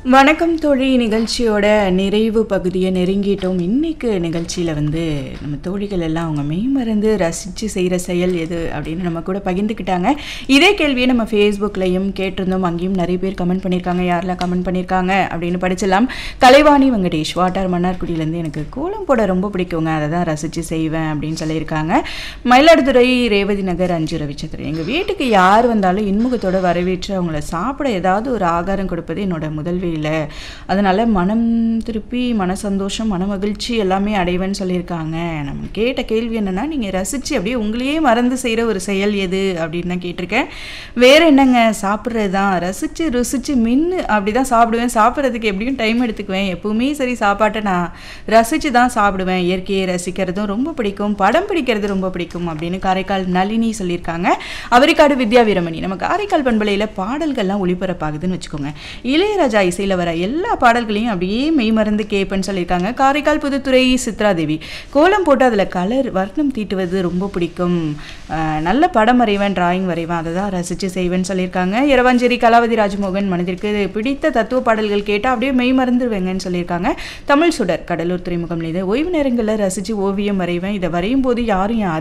வணக்கம் தோழி நிகழ்ச்சியோட நிறைவு பகுதியை நெருங்கிட்டோம் இன்னைக்கு நிகழ்ச்சியில் வந்து நம்ம தோழிகள் எல்லாம் அவங்க மெய்மறந்து ரசித்து செய்கிற செயல் எது அப்படின்னு நம்ம கூட பகிர்ந்துக்கிட்டாங்க இதே கேள்வியை நம்ம ஃபேஸ்புக்லையும் கேட்டிருந்தோம் அங்கேயும் நிறைய பேர் கமெண்ட் பண்ணியிருக்காங்க யாரெல்லாம் கமெண்ட் பண்ணியிருக்காங்க அப்படின்னு படிச்சலாம் கலைவாணி வெங்கடேஷ் வாட்டார் மன்னார்குடியிலேருந்து எனக்கு கோலம் போட ரொம்ப பிடிக்குங்க அதை தான் ரசித்து செய்வேன் அப்படின்னு சொல்லியிருக்காங்க மயிலாடுதுறை ரேவதி நகர் அஞ்சு ரவிச்சந்திரன் எங்கள் வீட்டுக்கு யார் வந்தாலும் இன்முகத்தோட வரவேற்று அவங்கள சாப்பிட ஏதாவது ஒரு ஆகாரம் கொடுப்பது என்னோட முதல் வேலை அதனால மனம் திருப்பி மன சந்தோஷம் மன மகிழ்ச்சி எல்லாமே அடைவேன்னு சொல்லியிருக்காங்க நம்ம கேட்ட கேள்வி என்னன்னா நீங்கள் ரசித்து அப்படியே உங்களையே மறந்து செய்கிற ஒரு செயல் எது அப்படின்னு தான் கேட்டிருக்கேன் வேற என்னங்க சாப்பிட்றது தான் ரசித்து ருசித்து மின்னு அப்படி தான் சாப்பிடுவேன் சாப்பிட்றதுக்கு எப்படியும் டைம் எடுத்துக்குவேன் எப்பவுமே சரி சாப்பாட்டை நான் ரசித்து தான் சாப்பிடுவேன் இயற்கையை ரசிக்கிறதும் ரொம்ப பிடிக்கும் படம் பிடிக்கிறது ரொம்ப பிடிக்கும் அப்படின்னு காரைக்கால் நளினி சொல்லியிருக்காங்க அவரிக்காடு வித்யா வீரமணி நம்ம காரைக்கால் பண்பலையில் பாடல்கள்லாம் ஒளிபரப்பாகுதுன்னு வச்சுக்கோங்க இளையராஜா இசையில் வர எல்லா பாடல்களையும் அப்படியே மெய்மறந்து கேட்பேன்னு சொல்லியிருக்காங்க காரைக்கால் புதுத்துறை சித்ராதேவி கோலம் போட்டு அதில் கலர் வர்ணம் தீட்டுவது ரொம்ப பிடிக்கும் அஹ் நல்ல படம் வரைவேன் டிராயிங் வரைவேன் அதை தான் ரசித்து செய்வேன்னு சொல்லியிருக்காங்க இரவாஞ்சேரி கலாவதி ராஜமோகன் மனதிற்கு பிடித்த தத்துவ பாடல்கள் கேட்டால் அப்படியே மெய் மறந்துடுவேங்கன்னு சொல்லியிருக்காங்க தமிழ் சுடர் கடலூர் துறைமுகம் இது ஓய்வு நேரங்களில் ரசித்து ஓவியம் வரைவேன் இதை வரையும் போது யாரும் என்